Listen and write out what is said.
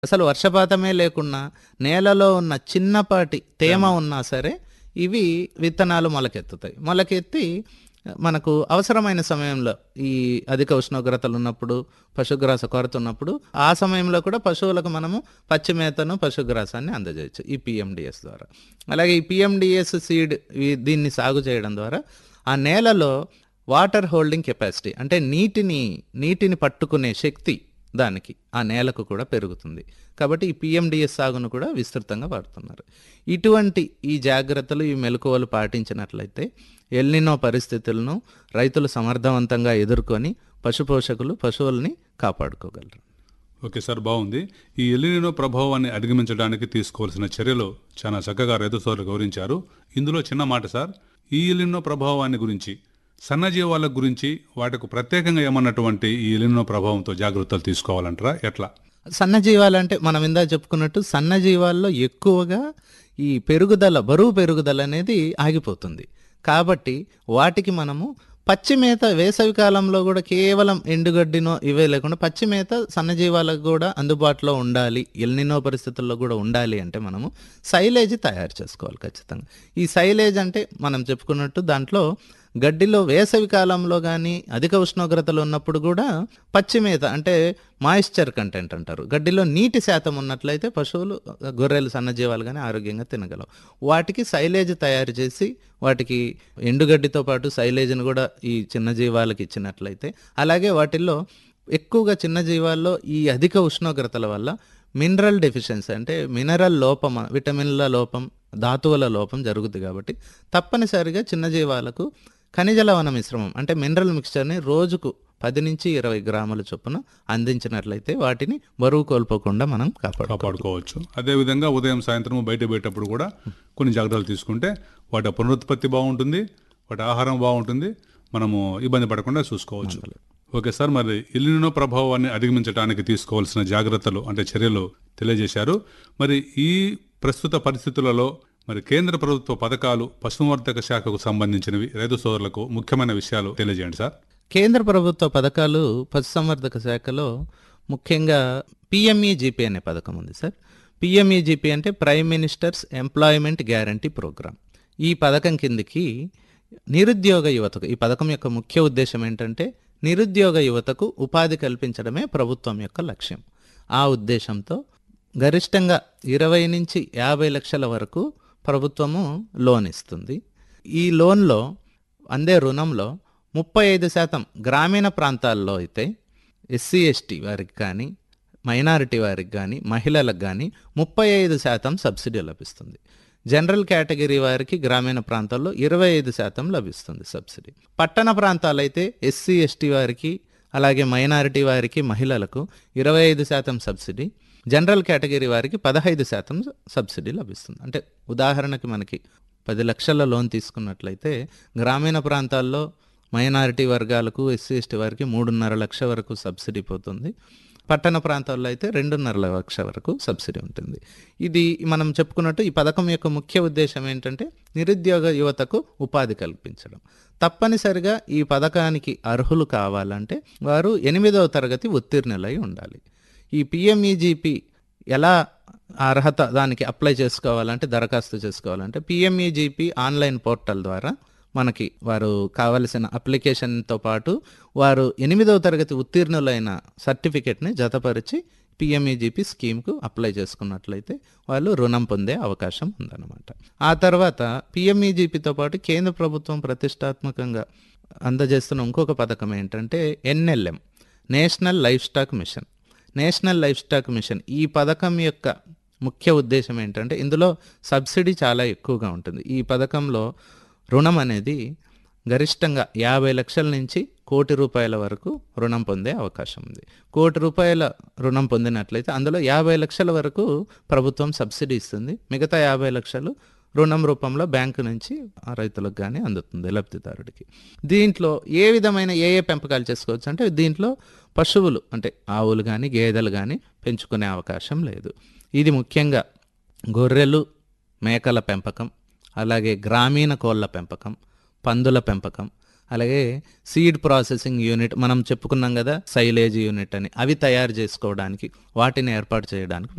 అసలు వర్షపాతమే లేకున్నా నేలలో ఉన్న చిన్నపాటి తేమ ఉన్నా సరే ఇవి విత్తనాలు మొలకెత్తుతాయి మొలకెత్తి మనకు అవసరమైన సమయంలో ఈ అధిక ఉష్ణోగ్రతలు ఉన్నప్పుడు పశుగ్రాస కొరత ఉన్నప్పుడు ఆ సమయంలో కూడా పశువులకు మనము పచ్చి మేతను పశుగ్రాసాన్ని అందజేయచ్చు ఈ పిఎండిఎస్ ద్వారా అలాగే ఈ పిఎండిఎస్ సీడ్ దీన్ని సాగు చేయడం ద్వారా ఆ నేలలో వాటర్ హోల్డింగ్ కెపాసిటీ అంటే నీటిని నీటిని పట్టుకునే శక్తి దానికి ఆ నేలకు కూడా పెరుగుతుంది కాబట్టి ఈ పిఎండిఎస్ సాగును కూడా విస్తృతంగా వాడుతున్నారు ఇటువంటి ఈ జాగ్రత్తలు ఈ మెలకువలు పాటించినట్లయితే ఎల్నినో పరిస్థితులను రైతులు సమర్థవంతంగా ఎదుర్కొని పశుపోషకులు పశువుల్ని కాపాడుకోగలరు ఓకే సార్ బాగుంది ఈ ఎల్లినో ప్రభావాన్ని అధిగమించడానికి తీసుకోవాల్సిన చర్యలు చాలా చక్కగా రైతు సోదరులు గౌరవించారు ఇందులో చిన్న మాట సార్ ఈ ఎల్లినో ప్రభావాన్ని గురించి సన్నజీవాల గురించి వాటికి ప్రత్యేకంగా ఏమన్నటువంటి ఈ ఎల్లినో ప్రభావంతో జాగ్రత్తలు తీసుకోవాలంటారా ఎట్లా సన్నజీవాలు అంటే మనం ఇందా చెప్పుకున్నట్టు సన్నజీవాల్లో ఎక్కువగా ఈ పెరుగుదల బరువు పెరుగుదల అనేది ఆగిపోతుంది కాబట్టి వాటికి మనము పచ్చి మేత వేసవి కాలంలో కూడా కేవలం ఎండుగడ్డినో ఇవే లేకుండా పచ్చి మేత సన్నజీవాలకు కూడా అందుబాటులో ఉండాలి ఎల్నినో పరిస్థితుల్లో కూడా ఉండాలి అంటే మనము సైలేజ్ తయారు చేసుకోవాలి ఖచ్చితంగా ఈ సైలేజ్ అంటే మనం చెప్పుకున్నట్టు దాంట్లో గడ్డిలో వేసవి కాలంలో కానీ అధిక ఉష్ణోగ్రతలు ఉన్నప్పుడు కూడా పచ్చి మేత అంటే మాయిశ్చర్ కంటెంట్ అంటారు గడ్డిలో నీటి శాతం ఉన్నట్లయితే పశువులు గొర్రెలు సన్నజీవాలు కానీ ఆరోగ్యంగా తినగలవు వాటికి సైలేజ్ తయారు చేసి వాటికి ఎండుగడ్డితో పాటు సైలేజ్ని కూడా ఈ చిన్న జీవాలకు ఇచ్చినట్లయితే అలాగే వాటిల్లో ఎక్కువగా చిన్న జీవాల్లో ఈ అధిక ఉష్ణోగ్రతల వల్ల మినరల్ డెఫిషియన్సీ అంటే మినరల్ లోపం విటమిన్ల లోపం ధాతువుల లోపం జరుగుతుంది కాబట్టి తప్పనిసరిగా చిన్న జీవాలకు ఖనిజ లవణ మిశ్రమం అంటే మినరల్ మిక్స్చర్ని రోజుకు పది నుంచి ఇరవై గ్రాముల చొప్పున అందించినట్లయితే వాటిని బరువు కోల్పోకుండా మనం కాపాడు కాపాడుకోవచ్చు అదేవిధంగా ఉదయం సాయంత్రం బయట పోయేటప్పుడు కూడా కొన్ని జాగ్రత్తలు తీసుకుంటే వాటి పునరుత్పత్తి బాగుంటుంది వాటి ఆహారం బాగుంటుంది మనము ఇబ్బంది పడకుండా చూసుకోవచ్చు ఓకే సార్ మరి ఇల్లినో ప్రభావాన్ని అధిగమించడానికి తీసుకోవాల్సిన జాగ్రత్తలు అంటే చర్యలు తెలియజేశారు మరి ఈ ప్రస్తుత పరిస్థితులలో మరి కేంద్ర ప్రభుత్వ పథకాలు పశుసంవర్ధక శాఖకు సంబంధించినవి రైతు సోదరులకు ముఖ్యమైన విషయాలు తెలియజేయండి సార్ కేంద్ర ప్రభుత్వ పథకాలు పశుసంవర్ధక శాఖలో ముఖ్యంగా పిఎంఈజీపీ అనే పథకం ఉంది సార్ పిఎంఈజీపీ అంటే prime minister's employment guarantee programme ఈ పథకం కిందికి నిరుద్యోగ యువతకు ఈ పథకం యొక్క ముఖ్య ఉద్దేశం ఏంటంటే నిరుద్యోగ యువతకు ఉపాధి కల్పించడమే ప్రభుత్వం యొక్క లక్ష్యం ఆ ఉద్దేశంతో గరిష్టంగా ఇరవై నుంచి యాభై లక్షల వరకు ప్రభుత్వము లోన్ ఇస్తుంది ఈ లోన్లో అందే రుణంలో ముప్పై ఐదు శాతం గ్రామీణ ప్రాంతాల్లో అయితే ఎస్సీ ఎస్టీ వారికి కానీ మైనారిటీ వారికి కానీ మహిళలకు కానీ ముప్పై ఐదు శాతం సబ్సిడీ లభిస్తుంది జనరల్ కేటగిరీ వారికి గ్రామీణ ప్రాంతాల్లో ఇరవై ఐదు శాతం లభిస్తుంది సబ్సిడీ పట్టణ ప్రాంతాలైతే ఎస్సీ ఎస్టీ వారికి అలాగే మైనారిటీ వారికి మహిళలకు ఇరవై ఐదు శాతం సబ్సిడీ జనరల్ కేటగిరీ వారికి పదహైదు శాతం సబ్సిడీ లభిస్తుంది అంటే ఉదాహరణకి మనకి పది లక్షల లోన్ తీసుకున్నట్లయితే గ్రామీణ ప్రాంతాల్లో మైనారిటీ వర్గాలకు ఎస్సీ ఎస్టీ వారికి మూడున్నర లక్ష వరకు సబ్సిడీ పోతుంది పట్టణ ప్రాంతాల్లో అయితే రెండున్నర లక్ష వరకు సబ్సిడీ ఉంటుంది ఇది మనం చెప్పుకున్నట్టు ఈ పథకం యొక్క ముఖ్య ఉద్దేశం ఏంటంటే నిరుద్యోగ యువతకు ఉపాధి కల్పించడం తప్పనిసరిగా ఈ పథకానికి అర్హులు కావాలంటే వారు ఎనిమిదవ తరగతి ఉత్తీర్ణులై ఉండాలి ఈ పిఎంఈజీపీ ఎలా అర్హత దానికి అప్లై చేసుకోవాలంటే దరఖాస్తు చేసుకోవాలంటే పిఎంఈజీపీ ఆన్లైన్ పోర్టల్ ద్వారా మనకి వారు కావలసిన అప్లికేషన్తో పాటు వారు ఎనిమిదవ తరగతి ఉత్తీర్ణులైన సర్టిఫికెట్ని జతపరిచి పిఎంఈజీపీ స్కీమ్కు అప్లై చేసుకున్నట్లయితే వాళ్ళు రుణం పొందే అవకాశం ఉందన్నమాట ఆ తర్వాత పిఎంఈజీపీతో పాటు కేంద్ర ప్రభుత్వం ప్రతిష్టాత్మకంగా అందజేస్తున్న ఇంకొక పథకం ఏంటంటే NLM national livestock mission national livestock mission ఈ పథకం యొక్క ముఖ్య ఉద్దేశం ఏంటంటే ఇందులో సబ్సిడీ చాలా ఎక్కువగా ఉంటుంది ఈ పథకంలో రుణం అనేది గరిష్టంగా యాభై లక్షల నుంచి కోటి రూపాయల వరకు రుణం పొందే అవకాశం ఉంది కోటి రూపాయల రుణం పొందినట్లయితే అందులో యాభై లక్షల వరకు ప్రభుత్వం సబ్సిడీ ఇస్తుంది మిగతా యాభై లక్షలు రుణం రూపంలో బ్యాంకు నుంచి ఆ రైతులకు కానీ అందుతుంది లబ్ధిదారుడికి దీంట్లో ఏ విధమైన ఏ ఏ పెంపకాలు చేసుకోవచ్చు అంటే దీంట్లో పశువులు అంటే ఆవులు కానీ గేదెలు కానీ పెంచుకునే అవకాశం లేదు ఇది ముఖ్యంగా గొర్రెలు మేకల పెంపకం అలాగే గ్రామీణ కోళ్ళ పెంపకం పందుల పెంపకం అలాగే సీడ్ ప్రాసెసింగ్ యూనిట్ మనం చెప్పుకున్నాం కదా సైలేజ్ యూనిట్ అని అవి తయారు చేసుకోవడానికి వాటిని ఏర్పాటు చేయడానికి